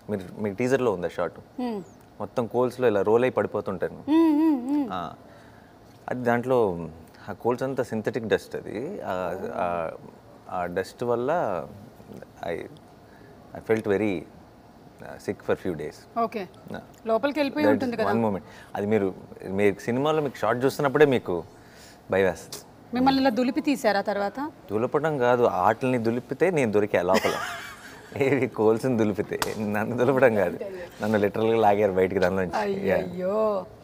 మీరు మీకు టీజర్లో ఉందా షార్ట్ మ్మ్. మొత్తం కోల్స్లో ఇలా రోల్ అయి పడిపోతుంటాను మ్మ్, మ్మ్, మ్మ్. ఆ, అది దాంట్లో ఆ కోల్స్ అంతా సింథటిక్ డస్ట్ అది ఆ- ఆ- ఆ డస్ట్ వల్ల I I felt very sick for few days okay లోపలికి వెళ్ళిపోయి ఉంటుంది కదా వన్ మూమెంట్ అది మీరు మీరు సినిమాలో మీకు షార్ట్ చూస్తున్నప్పుడే మీకు భయం వేస్తుంది మిమ్మల్ని ఇలా దులిపి తీసారా తర్వాత దులపడం కాదు ఆటల్ని దులిపితే నేను దొరికా లోపల ఏవి కోల్స్ని దులిపితే నన్ను దులపడం కాదు నన్ను లిటరల్గా లాగారు బయటికి దానిలో నుంచి Yeah. అయ్యో